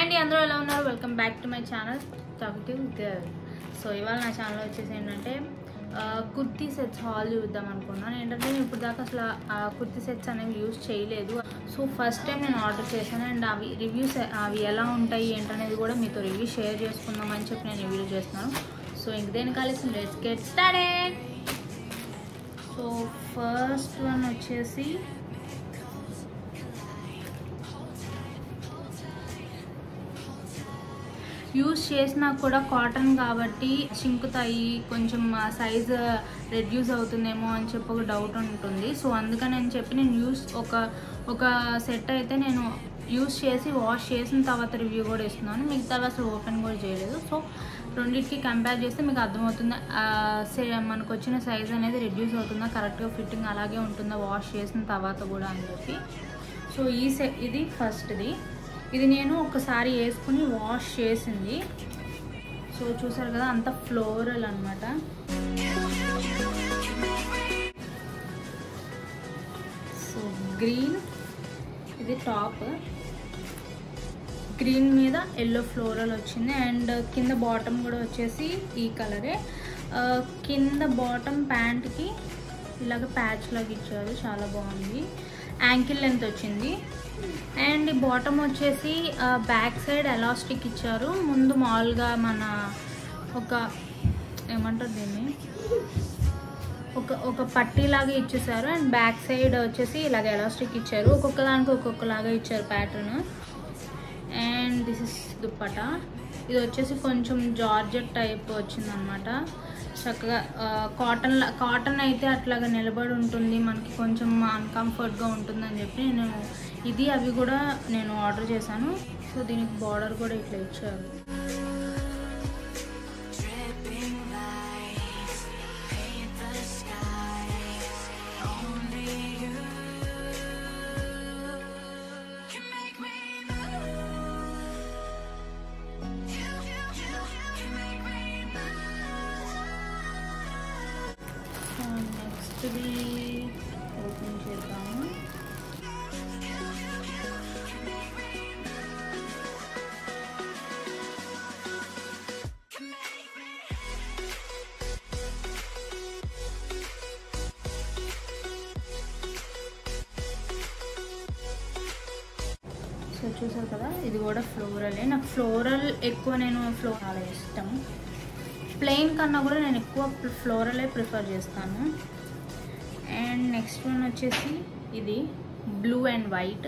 అండి అందరూ ఎలా ఉన్నారు welcome back to my channel talkative girl so ఇవాళ నా ఛానల్ వచ్చేసి ఏంటంటే ఆ, కుర్తీ సెట్స్ హాల్ చూద్దాం అనుకున్నాను ఏంటంటే నేను ఇప్పుడు దాకా అసలు ఆ కుర్తీ సెట్స్ అనేవి యూస్ చేయలేదు సో ఫస్ట్ టైం నేను ఆర్డర్ చేశాను అండ్ అవి రివ్యూస్ అవి ఎలా ఉంటాయి ఏంటనేది కూడా మీతో రివ్యూ షేర్ చేసుకుందామని చెప్పి నేను రివ్యూ చేస్తున్నాను సో ఇంక దేని కలిసి let's get started so first one వచ్చేసి యూస్ చేసినా కూడా కాటన్ కాబట్టి చింకుతాయి కొంచెం సైజ్ రెడ్యూస్ అవుతుందేమో అని చెప్పి ఒక డౌట్ ఉంటుంది సో అందుకని అని చెప్పి నేను యూస్ ఒక ఒక సెట్ అయితే నేను యూస్ చేసి వాష్ చేసిన తర్వాత రివ్యూ కూడా ఇస్తున్నాను మిగతావి అసలు ఓపెన్ కూడా చేయలేదు సో రెండింటికి కంపేర్ చేస్తే మీకు అర్థమవుతుందా ఆ, సే మనకు వచ్చిన సైజ్ అనేది రెడ్యూస్ అవుతుందా కరెక్ట్గా ఫిట్టింగ్ అలాగే ఉంటుందా వాష్ చేసిన తర్వాత కూడా అని చెప్పి సో ఈ సె ఇది ఫస్ట్ది ఇది నేను ఒకసారి వేసుకుని వాష్ చేసింది సో చూసారు కదా అంత ఫ్లోరల్ అనమాట సో గ్రీన్ ఇది టాప్ గ్రీన్ మీద ఎల్లో ఫ్లోరల్ వచ్చింది అండ్ కింద బాటమ్ కూడా వచ్చేసి ఈ కలరే ఆ, కింద బాటమ్ ప్యాంట్కి ఇలాగ ప్యాచ్ లాగా ఇచ్చారు చాలా బాగుంది యాంకిల్ లెంత్ వచ్చింది అండ్ ఈ బాటమ్ వచ్చేసి బ్యాక్ సైడ్ ఎలాస్టిక్ ఇచ్చారు ముందు మామూలుగా మన ఒక ఏమంటారు దీన్ని ఒక ఒక పట్టీలాగా ఇచ్చేసారు అండ్ బ్యాక్ సైడ్ వచ్చేసి ఇలాగ ఎలాస్టిక్ ఇచ్చారు ఒక్కొక్క దానికి ఒక్కొక్కలాగా ఇచ్చారు pattern and this is dupatta ఇది వచ్చేసి కొంచెం జార్జెట్ టైప్ వచ్చిందనమాట చక్కగా కాటన్ కాటన్ అయితే అట్లాగా నిలబడి ఉంటుంది మనకి కొంచెం అన్కంఫర్ట్గా ఉంటుందని చెప్పి నేను ఇది అవి కూడా నేను ఆర్డర్ చేశాను సో దీనికి బార్డర్ కూడా ఇట్లా ఇచ్చారు సో నెక్స్ట్ది ఓపెన్ చేద్దాము సో చూసారు కదా ఇది కూడా ఫ్లోరలే నాకు ఫ్లోరల్ ఎక్కువ నేను ఫ్లో చాలా ఇష్టం ప్లెయిన్ కన్నా కూడా నేను ఎక్కువ ఫ్లోరలే ప్రిఫర్ చేస్తాను అండ్ నెక్స్ట్ వన్ వచ్చేసి ఇది బ్లూ అండ్ వైట్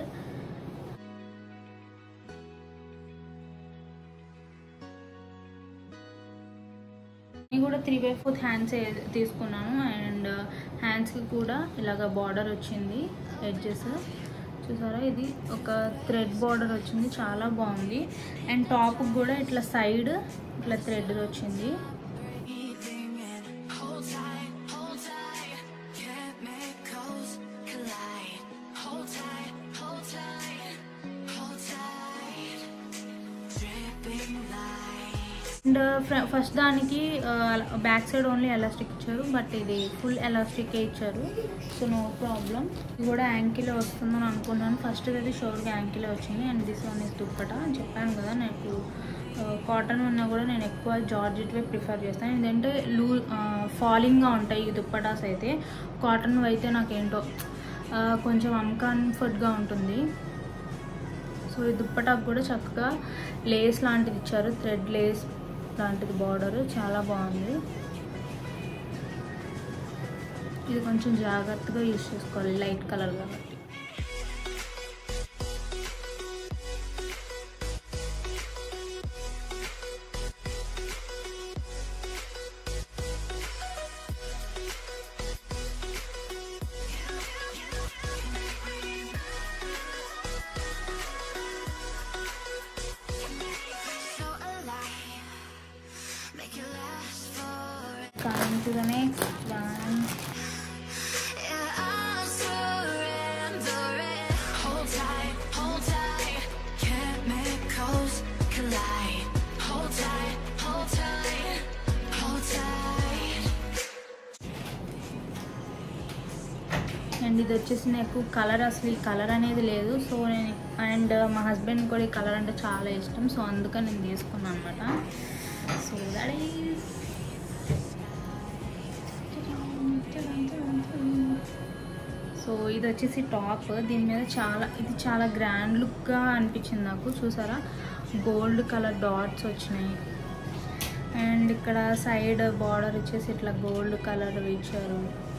నేను కూడా త్రీ బై ఫోర్త్ హ్యాండ్స్ తీసుకున్నాను అండ్ హ్యాండ్స్కి కూడా ఇలాగ బార్డర్ వచ్చింది ఎడ్జెస్ చూసారా ఇది ఒక థ్రెడ్ బార్డర్ వచ్చింది చాలా బాగుంది అండ్ టాప్ కూడా ఇట్లా సైడ్ ఇట్లా థ్రెడ్ వచ్చింది అండ్ ఫస్ట్ దానికి బ్యాక్ సైడ్ ఓన్లీ ఎలాస్టిక్ ఇచ్చారు బట్ ఇది ఫుల్ ఎలాస్టిక్ ఇచ్చారు సో నో ప్రాబ్లం ఇది కూడా యాంకిల్ వస్తుందని అనుకున్నాను ఫస్ట్ అయితే షోర్గా యాంకిల్ వచ్చింది and this one is dupatta అని చెప్పాను కదా నాకు కాటన్ ఉన్నా కూడా నేను ఎక్కువ జార్జెట్వే ప్రిఫర్ చేస్తాను ఎందుకంటే లూ ఫాలింగ్గా ఉంటాయి ఈ దుప్పటాస్ అయితే కాటన్ అయితే నాకేంటో ఆ, కొంచెం అన్కంఫర్ట్గా ఉంటుంది సో ఈ దుప్పటాకు కూడా చక్కగా లేస్ లాంటిది ఇచ్చారు థ్రెడ్ లేస్ లాంటిది బార్డర్ చాలా బాగుంది ఇది కొంచెం జాగ్రత్తగా యూస్ చేసుకోవాలి లైట్ కలర్ కాబట్టి Coming to the next one. And ఇది వచ్చేసి నాకు కలర్ అసలు ఈ కలర్ అనేది లేదు సో నేను అండ్ మా హస్బెండ్ కూడా ఈ కలర్ అంటే చాలా ఇష్టం సో అందుకని నేను తీసుకున్నాను అనమాట సో దట్ ఈస్ సో ఇది వచ్చేసి టాప్ దీని మీద చాలా ఇది చాలా గ్రాండ్ లుక్గా అనిపించింది నాకు చూసారా గోల్డ్ కలర్ డాట్స్ వచ్చినాయి అండ్ ఇక్కడ సైడ్ బార్డర్ వచ్చేసి ఇట్లా గోల్డ్ కలర్ ఇచ్చారు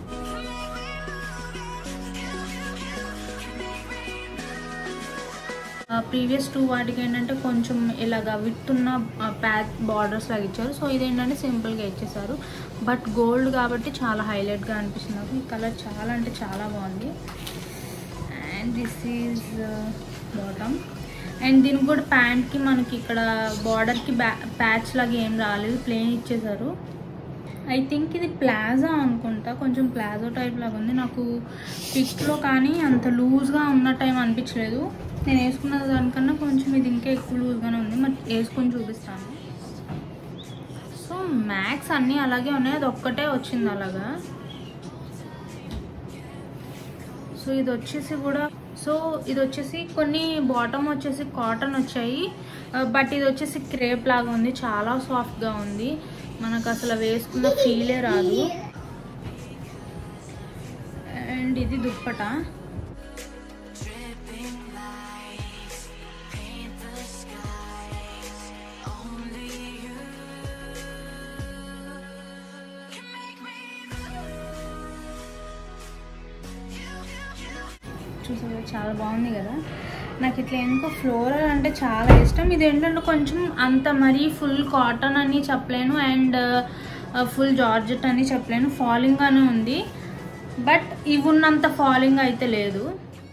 ప్రీవియస్ టూ వాటికి ఏంటంటే కొంచెం ఇలాగా విత్తున్న ప్యాక్ బార్డర్స్ లాగా ఇచ్చారు సో ఇదేంటంటే సింపుల్గా ఇచ్చేసారు బట్ గోల్డ్ కాబట్టి చాలా హైలైట్గా అనిపిస్తుంది నాకు ఈ కలర్ చాలా అంటే చాలా బాగుంది and this is bottom and దీనికి కూడా ప్యాంట్కి మనకి ఇక్కడ బార్డర్కి బ్యా ప్యాచ్ లాగా ఏం రాలేదు ప్లేన్ ఇచ్చేసారు ఐ థింక్ ఇది ప్లాజా అనుకుంటా కొంచెం ప్లాజో టైప్ లాగా ఉంది నాకు పిక్లో కానీ అంత లూజ్గా ఉన్న టైం అనిపించలేదు నేను వేసుకున్న దానికన్నా కొంచెం ఇది ఇంకా ఎక్కువ లూజ్గానే ఉంది మరి వేసుకొని చూపిస్తాను సో మ్యాక్స్ అన్నీ అలాగే ఉన్నాయి అది ఒక్కటే వచ్చింది అలాగా సో ఇది వచ్చేసి కూడా సో ఇది వచ్చేసి కొన్ని బాటమ్ వచ్చేసి కాటన్ వచ్చాయి బట్ ఇది వచ్చేసి క్రేప్ లాగా ఉంది చాలా సాఫ్ట్గా ఉంది మనకు అసలు వేసుకున్న ఫీలే రాదు అండ్ ఇది దుప్పట చూసారు చాలా బాగుంది కదా నాకు ఇట్లా ఎందుకో ఫ్లోరల్ అంటే చాలా ఇష్టం ఇది ఏంటంటే కొంచెం అంత మరీ ఫుల్ కాటన్ అని చెప్పలేను అండ్ ఫుల్ జార్జెట్ అని చెప్పలేను ఫాలింగ్గానే ఉంది బట్ ఇవి ఉన్నంత ఫాలింగ్ అయితే లేదు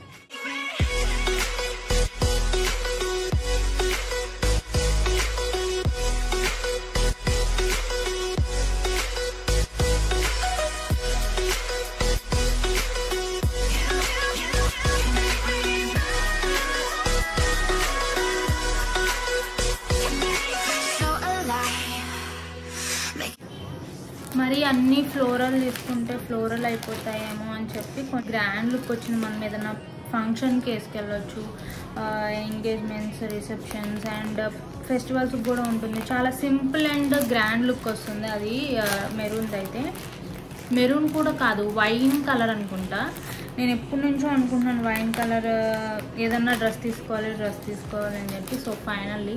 మరి అన్ని ఫ్లోరల్ తీసుకుంటే ఫ్లోరల్ అయిపోతాయేమో అని చెప్పి కొంచెం గ్రాండ్ లుక్ వచ్చింది మనం ఏదైనా ఫంక్షన్కి వేసుకెళ్ళొచ్చు ఎంగేజ్మెంట్స్ రిసెప్షన్స్ అండ్ ఫెస్టివల్స్ కూడా ఉంటుంది చాలా సింపుల్ అండ్ గ్రాండ్ లుక్ వస్తుంది అది మెరూన్ అయితే మెరూన్ కూడా కాదు వైన్ కలర్ అనుకుంటా నేను ఎప్పటి నుంచో అనుకుంటున్నాను వైన్ కలర్ ఏదన్నా డ్రెస్ తీసుకోవాలి డ్రెస్ తీసుకోవాలి అని చెప్పి so finally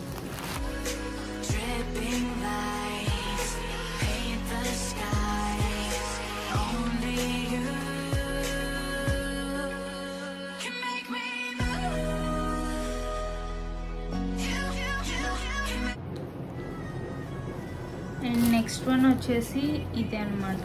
and next one వచ్చేసి ఇదే అనమాట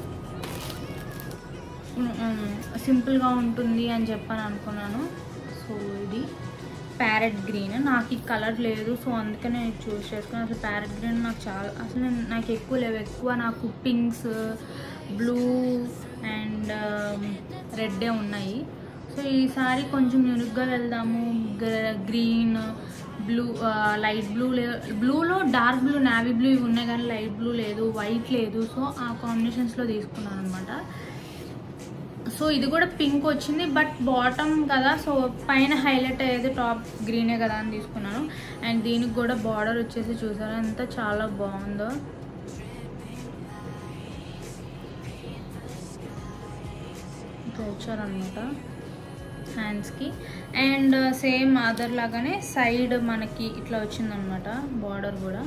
సింపుల్గా ఉంటుంది అని చెప్పని అనుకున్నాను సో ఇది ప్యారెట్ గ్రీన్ నాకు ఈ కలర్ లేదు సో అందుకనే నేను చూస్ చేసుకున్నాను అసలు ప్యారెట్ గ్రీన్ నాకు చాలా అసలు నేను నాకు ఎక్కువ లేవు ఎక్కువ నాకు పింక్స్ బ్లూ అండ్ రెడ్డే ఉన్నాయి సో ఈసారి కొంచెం యూనిక్గా వెళ్దాము గ్రీన్ బ్లూ లైట్ బ్లూ లే బ్లూలో డార్క్ బ్లూ నావీ బ్లూ ఇవి ఉన్నాయి కానీ లైట్ బ్లూ లేదు వైట్ లేదు సో ఆ కాంబినేషన్స్లో తీసుకున్నాను అనమాట సో ఇది కూడా పింక్ వచ్చింది బట్ బాటమ్ కదా సో పైన హైలైట్ అయ్యేది టాప్ గ్రీనే కదా అని తీసుకున్నాను అండ్ దీనికి కూడా బార్డర్ వచ్చేసి చూసారా ఎంత చాలా బాగుందో ఇట్లా ఇచ్చారనమాట హ్యాండ్స్కి అండ్ సేమ్ అదర్ లాగానే సైడ్ మనకి ఇట్లా వచ్చిందనమాట బార్డర్ కూడా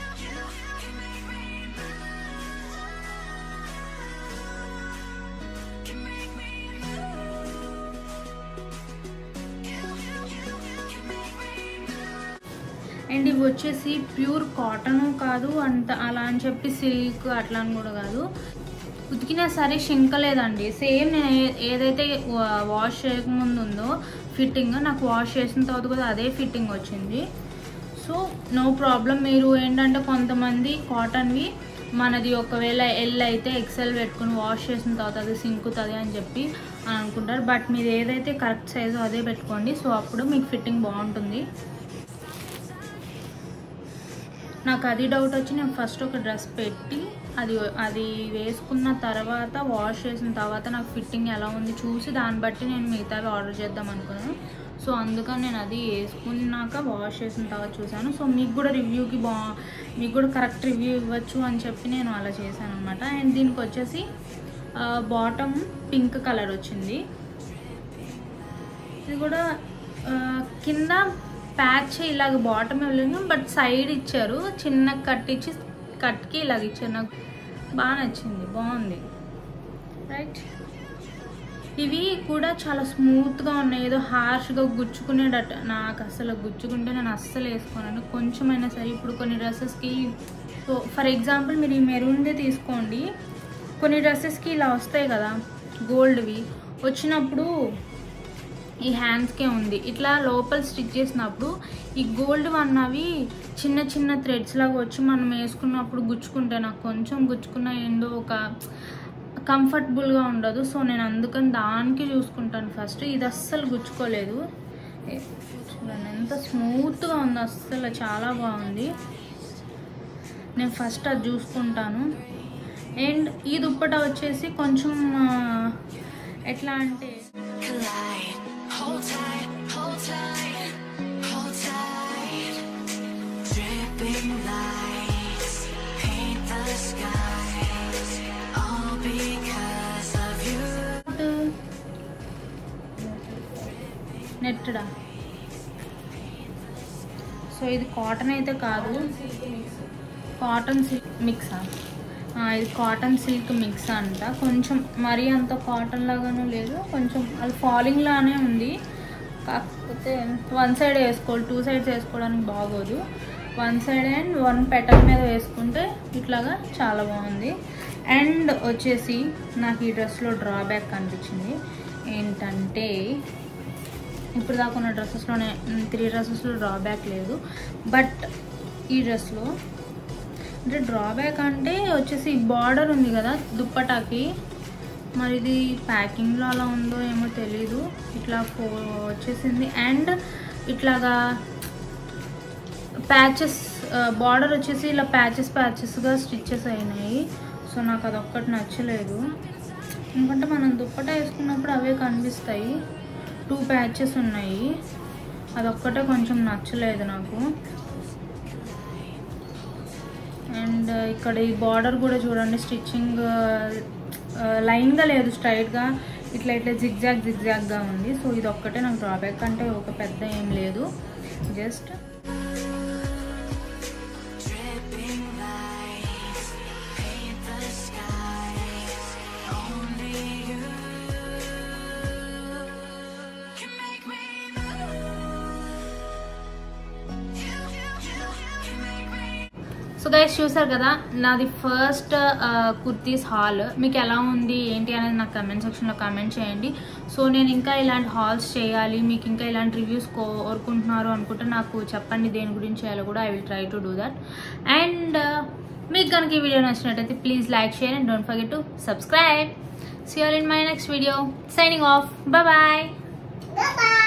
అండ్ ఇవి వచ్చేసి ప్యూర్ కాటన్ కాదు అంత అలా అని చెప్పి సిల్క్ అట్లా అని కూడా కాదు ఉతికినా సరే షింకలేదండి సేమ్ నేను ఏ- ఏదైతే వా- వాష్ చేయకముందు ఉందో ఫిట్టింగ్ నాకు వాష్ చేసిన తర్వాత కూడా అదే ఫిట్టింగ్ వచ్చింది సో నో ప్రాబ్లం మీరు ఏంటంటే కొంతమంది కాటన్వి మనది ఒకవేళ ఎల్ అయితే ఎక్సెల్ పెట్టుకుని వాష్ చేసిన తర్వాత అది సింకుతుంది అని చెప్పి అని అనుకుంటారు బట్ మీరు ఏదైతే కరెక్ట్ సైజు అదే పెట్టుకోండి సో అప్పుడు మీకు ఫిట్టింగ్ బాగుంటుంది నాకు అది డౌట్ వచ్చి నేను ఫస్ట్ ఒక డ్రెస్ పెట్టి అది అది వేసుకున్న తర్వాత వాష్ చేసిన తర్వాత నాకు ఫిట్టింగ్ ఎలా ఉంది చూసి దాన్ని బట్టి నేను మిగతావి ఆర్డర్ చేద్దాం అనుకున్నాను సో అందుకని నేను అది వేసుకున్నాక వాష్ చేసిన తర్వాత చూసాను సో మీకు కూడా రివ్యూకి బా మీకు కూడా కరెక్ట్ రివ్యూ ఇవ్వచ్చు అని చెప్పి నేను అలా చేశాను అనమాట అండ్ దీనికి వచ్చేసి బాటమ్ పింక్ కలర్ వచ్చింది ఇది కూడా ఆ, కింద ప్యాచ్ ఇలాగ బాటమ్ వెళ్ళింది బట్ సైడ్ ఇచ్చారు చిన్న కట్ ఇచ్చి కట్కి ఇలాగ ఇచ్చారు నాకు బాగా నచ్చింది బాగుంది రైట్ ఇవి కూడా చాలా స్మూత్గా ఉన్నాయి ఏదో హార్ష్గా గుచ్చుకునేటట్టు నాకు అసలు గుచ్చుకుంటే నేను అస్సలు వేసుకోను కొంచెమైనా సరే ఇప్పుడు కొన్ని డ్రెస్సెస్కి సో ఫర్ ఎగ్జాంపుల్ మీరు ఈ మెరూన్దే తీసుకోండి కొన్ని డ్రెస్సెస్కి ఇలా వస్తాయి కదా గోల్డ్వి వచ్చినప్పుడు ఈ హ్యాండ్స్కే ఉంది ఇట్లా లోపల స్టిచ్ చేసినప్పుడు ఈ గోల్డ్ అన్నవి చిన్న చిన్న థ్రెడ్స్ లాగా వచ్చి మనం వేసుకున్నప్పుడు గుచ్చుకుంటే నాకు కొంచెం గుచ్చుకున్న ఏందో ఒక కంఫర్టబుల్గా ఉండదు సో నేను అందుకని దానికి చూసుకుంటాను ఫస్ట్ ఇది అస్సలు గుచ్చుకోలేదు ఏ, చూడండి ఎంత స్మూత్గా ఉంది అస్సలు చాలా బాగుంది నేను ఫస్ట్ అది చూసుకుంటాను అండ్ ఈ దుప్పట వచ్చేసి కొంచెం ఆ, ఎట్లా అంటే collide. Hold tight, hold tight, hold tight. Dripping lights paint the skies, all because of you. నెట్టడా సో ఇది కాటన్ అయితే కాదు కాటన్ సిల్క్ మిక్సా ఇది కాటన్ సిల్క్ మిక్స్ అంట కొంచెం మరీ అంత కాటన్ లాగానూ లేదు కొంచెం అది ఫాలింగ్ లానే ఉంది కాకపోతే వన్ సైడ్ వేసుకోవాలి టూ సైడ్స్ వేసుకోవడానికి బాగోదు one side and one petal మీద వేసుకుంటే ఇట్లాగా చాలా బాగుంది అండ్ వచ్చేసి నాకు ఈ డ్రెస్లో డ్రాబ్యాక్ కనిపించింది ఏంటంటే ఇప్పుడు దాకా ఉన్న డ్రెస్సెస్లోనే త్రీ డ్రెస్సెస్లో డ్రాబ్యాక్ లేదు బట్ ఈ డ్రెస్లో అంటే డ్రాబ్యాక్ అంటే వచ్చేసి బార్డర్ ఉంది కదా దుప్పటాకి మరి ఇది ప్యాకింగ్లో అలా ఉందో ఏమో తెలీదు ఇట్లా ఫో వచ్చేసింది అండ్ ఇట్లాగా ప్యాచెస్ బార్డర్ వచ్చేసి ఇలా ప్యాచెస్ ప్యాచెస్గా స్టిచ్చెస్ అయినాయి సో నాకు అదొక్కటి నచ్చలేదు ఎందుకంటే మనం దుప్పట వేసుకున్నప్పుడు అవే కనిపిస్తాయి టూ ప్యాచెస్ ఉన్నాయి అదొక్కటే కొంచెం నచ్చలేదు నాకు అండ్ ఇక్కడ ఈ బార్డర్ కూడా చూడండి స్టిచ్చింగ్ లైన్గా లేదు స్ట్రైట్గా ఇట్లా ఇట్లా జిగ్జాగ్ జిగ్జాగ్గా ఉంది సో ఇది ఒక్కటే నాకు డ్రాబ్యాక్ అంటే ఒక పెద్ద ఏం లేదు just Dripping lights paint the skies, only you can make me move. You, you, you can make me so guys చూసారు కదా నాది ఫస్ట్ కుర్తీస్ హాల్ మీకు ఎలా ఉంది ఏంటి అనేది నాకు కమెంట్ సెక్షన్లో కమెంట్ చేయండి సో నేను ఇంకా ఇలాంటి హాల్స్ చేయాలి మీకు ఇంకా ఇలాంటి రివ్యూస్ కోరుకుంటున్నారు అనుకుంటే నాకు చెప్పండి దేని గురించి చేయాలో కూడా I will try to do that and మీకు కనుక ఈ వీడియో నచ్చినట్టయితే please like share and don't forget to subscribe see all in my next video signing off bye Bye-bye.